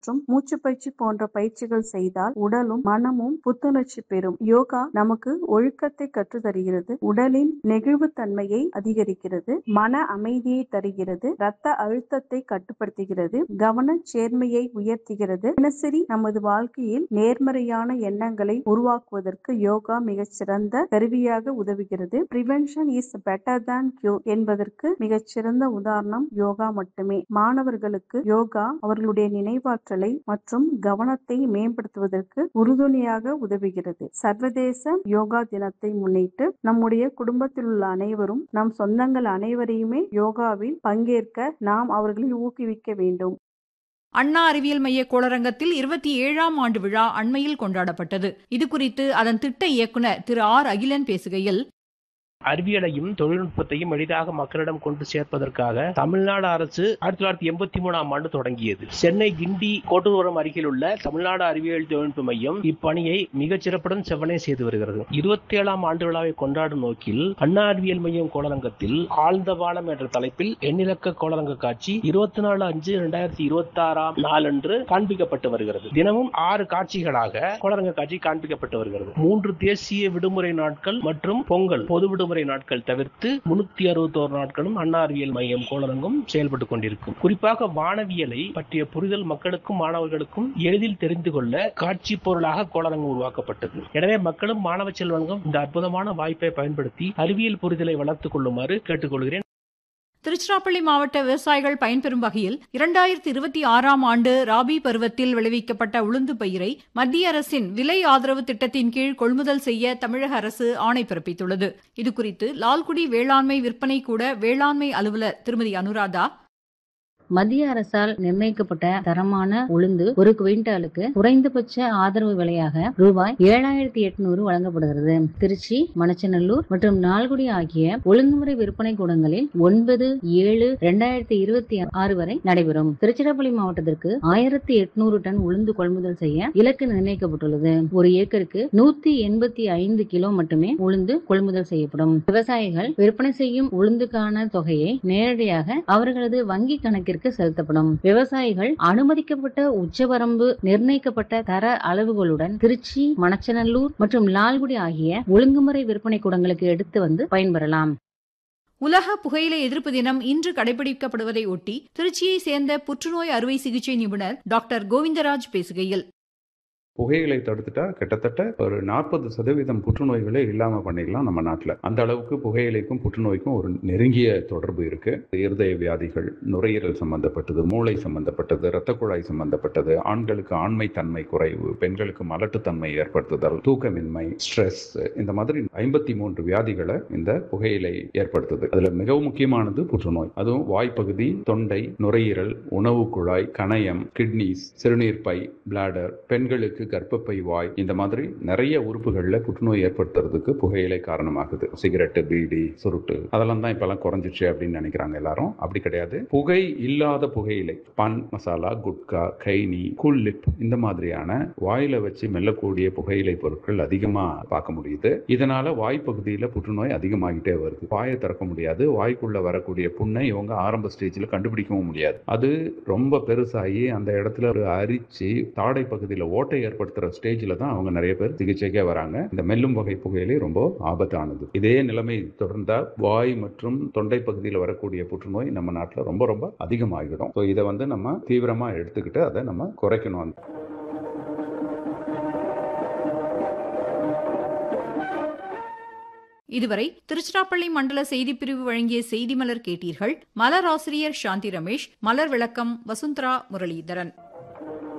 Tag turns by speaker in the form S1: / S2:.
S1: மற்றும் மூச்சு பயிற்சி போன்ற பயிற்சிகள் செய்தால் உடலும் மனமும் புத்துணர்ச்சி பெறும் யோகா நமக்கு ஒழுக்கத்தை கற்றுத் தருகிறது உடலின் நெகிழ்வுத்தன்மையை அதிகரிக்கிறது மன அமைதியை தருகிறது இரத்த அழுத்தத்தை கட்டுப்படுத்துகிறது கவன சேர்மையை உயர்த்துகிறது தினசரி நமது வாழ்க்கையில் நேர்மறையான எண்ணங்களை உருவாக்குவதற்கு யோகா மிகச்சிறந்த கருவியாக உதவுகிறது prevention is better than cure என்பதற்கு மிகச்சிறந்த உதாரணம் யோகா மட்டுமே மாணவர்களுக்கு யோகா அவர்களுடைய நினைவாற்றலை மற்றும் கவனத்தை மேம்படுத்துவதற்கு உறுதுணையாக உதவுகிறது சர்வதேச யோகா தினத்தை முன்னிட்டு நம்முடைய குடும்பத்தில் உள்ள அனைவரும் நம் சொந்தங்கள் அனைவரையுமே யோகாவில் பங்கேற்க நாம் அவர்களை ஊக்குவிக்க வேண்டும்
S2: அண்ணா அறிவியல் மைய கோளரங்கத்தில் இருபத்தி ஏழாம் ஆண்டு விழா அண்மையில் கொண்டாடப்பட்டது இதுகுறித்து அதன் திட்ட இயக்குனர் திரு ஆர் அகிலன் பேசுகையில்
S3: அறிவியலையும் தொழில்நுட்பத்தையும் எளிதாக மக்களிடம் கொண்டு சேர்ப்பதற்காக தமிழ்நாடு அரசு ஆயிரத்தி தொள்ளாயிரத்தி எண்பத்தி மூணாம் ஆண்டு தொடங்கியது சென்னை கிண்டி கோட்டூரம் அருகில் உள்ள தமிழ்நாடு அறிவியல் தொழில்நுட்ப மையம் இப்பணியை மிகச் சிறப்புடன் செவ்வனே செய்து வருகிறது இருபத்தி ஏழாம் ஆண்டு விழாவை கொண்டாடும் நோக்கில் அண்ணா அறிவியல் மையம் கோளரங்கத்தில் ஆழ்ந்த பாலம் என்ற தலைப்பில் எண்ணிலக்க கோளரங்க காட்சி இருபத்தி நாலு அஞ்சு இரண்டாயிரத்தி இருபத்தி ஆறாம் நாளன்று காண்பிக்கப்பட்டு வருகிறது தினமும் ஆறு காட்சிகளாக கோளரங்க காட்சி காண்பிக்கப்பட்டு வருகிறது மூன்று தேசிய விடுமுறை நாட்கள் மற்றும் பொங்கல் பொது விடுமுறை நாட்கள் தவிர்த்து முன்னூத்தி அறுபத்தோரு நாட்களும் அண்ணா அறிவியல் மையம் கோளரங்கம் செயல்பட்டு கொண்டிருக்கும் குறிப்பாக வானவியலை பற்றிய புரிதல் மக்களுக்கும் மாணவர்களுக்கும் எளிதில் தெரிந்து கொள்ள காட்சி பொருளாக கோளரங்கம் உருவாக்கப்பட்டது எனவே மக்களும் மாணவ செல்வங்களும் இந்த அற்புதமான வாய்ப்பை பயன்படுத்தி அறிவியல் புரிதலை வளர்த்துக் கொள்ளுமாறு கேட்டுக்கொள்கிறேன்
S2: திருச்சிராப்பள்ளி மாவட்ட விவசாயிகள் பயன்பெறும் வகையில் இரண்டாயிரத்தி இருபத்தி ஆறாம் ஆண்டு ராபி பருவத்தில் விளைவிக்கப்பட்ட உளுந்து பயிரை மத்திய அரசின் விலை ஆதரவு திட்டத்தின் கீழ் கொள்முதல் செய்ய தமிழக அரசு ஆணை பிறப்பித்துள்ளது இதுகுறித்து லால்குடி வேளாண்மை விற்பனை கூட வேளாண்மை அலுவலர் திருமதி அனுராதா
S4: மத்திய அரசால் நிர்ணயிக்கப்பட்ட தரமான உளுந்து ஒரு குவிண்டாலுக்கு குறைந்தபட்ச ஆதரவு விலையாக ரூபாய் ஏழாயிரத்தி எட்நூறு வழங்கப்படுகிறது திருச்சி மணச்சநல்லூர் மற்றும் நால்குடி ஆகிய ஒழுங்குமுறை விற்பனை கூடங்களில் ஒன்பது ஏழு இரண்டாயிரத்தி இருபத்தி ஆறு வரை நடைபெறும் திருச்சிராப்பள்ளி மாவட்டத்திற்கு ஆயிரத்தி எட்நூறு டன் உளுந்து கொள்முதல் செய்ய இலக்கு நிர்ணயிக்கப்பட்டுள்ளது ஒரு ஏக்கருக்கு நூத்தி எண்பத்தி ஐந்து கிலோ மட்டுமே உளுந்து கொள்முதல் செய்யப்படும் விவசாயிகள் விற்பனை செய்யும் உளுந்துக்கான தொகையை நேரடியாக அவர்களது வங்கி கணக்கிற்கு வங்கிக்கு செலுத்தப்படும் விவசாயிகள் அனுமதிக்கப்பட்ட உச்சவரம்பு நிர்ணயிக்கப்பட்ட தர அளவுகளுடன் திருச்சி மணச்சநல்லூர் மற்றும் லால்குடி ஆகிய ஒழுங்குமுறை விற்பனை கூடங்களுக்கு எடுத்து வந்து பயன்பெறலாம்
S2: உலக புகையிலை எதிர்ப்பு தினம் இன்று கடைபிடிக்கப்படுவதை ஒட்டி திருச்சியை சேர்ந்த புற்றுநோய் அறுவை சிகிச்சை நிபுணர் டாக்டர் கோவிந்தராஜ் பேசுகையில்
S5: புகையிலை தடுத்துட்டா கிட்டத்தட்ட ஒரு நாற்பது சதவீதம் புற்றுநோய்களே இல்லாம பண்ணிடலாம் நம்ம நாட்டில் அந்த அளவுக்கு புகையிலைக்கும் புற்றுநோய்க்கும் ஒரு நெருங்கிய தொடர்பு இருக்கு இருதய வியாதிகள் நுரையீரல் சம்பந்தப்பட்டது மூளை சம்பந்தப்பட்டது இரத்த குழாய் சம்பந்தப்பட்டது ஆண்களுக்கு ஆண்மை தன்மை குறைவு பெண்களுக்கு மலட்டுத்தன்மை ஏற்படுத்துதல் தூக்கமின்மை ஸ்ட்ரெஸ் இந்த மாதிரி ஐம்பத்தி மூன்று வியாதிகளை இந்த புகையிலை ஏற்படுத்துது அதுல மிகவும் முக்கியமானது புற்றுநோய் அதுவும் வாய்ப்பகுதி தொண்டை நுரையீரல் உணவு குழாய் கணையம் கிட்னிஸ் சிறுநீர் பை பிளாடர் பெண்களுக்கு கர்ப்பப்பை வாய் இந்த மாதிரி நிறைய உறுப்புகள்ல புற்றுநோய் ஏற்படுத்துறதுக்கு புகையிலை காரணமாகுது சிகரெட்டு பீடி சுருட்டு அதெல்லாம் தான் இப்பெல்லாம் குறைஞ்சிச்சு அப்படின்னு நினைக்கிறாங்க எல்லாரும் அப்படி கிடையாது புகை இல்லாத புகையிலை பான் மசாலா குட்கா கைனி குல்லிப் இந்த மாதிரியான வாயில வச்சு மெல்லக்கூடிய புகையிலை பொருட்கள் அதிகமா பார்க்க முடியுது இதனால வாய்ப்பகுதியில புற்றுநோய் அதிகமாகிட்டே வருது வாயை திறக்க முடியாது வாய்க்குள்ள வரக்கூடிய புண்ணை இவங்க ஆரம்ப ஸ்டேஜ்ல கண்டுபிடிக்கவும் முடியாது அது ரொம்ப பெருசாகி அந்த இடத்துல ஒரு அரிச்சு தாடை பகுதியில் ஓட்டை ஏற்படுத்துற ஸ்டேஜ்ல தான் அவங்க நிறைய பேர் சிகிச்சைக்கே வராங்க இந்த மெல்லும் வகை புகையிலை ரொம்ப ஆபத்தானது இதே நிலைமை தொடர்ந்தா வாய் மற்றும் தொண்டை பகுதியில் வரக்கூடிய புற்றுநோய் நம்ம நாட்டில் ரொம்ப ரொம்ப அதிகமாகிடும் ஸோ இதை வந்து நம்ம தீவிரமா எடுத்துக்கிட்டு அதை நம்ம குறைக்கணும்
S2: இதுவரை திருச்சிராப்பள்ளி மண்டல செய்திப்பிரிவு வழங்கிய செய்தி மலர் கேட்டீர்கள் மலர் ஆசிரியர் சாந்தி ரமேஷ் மலர் விளக்கம் வசுந்தரா முரளிதரன்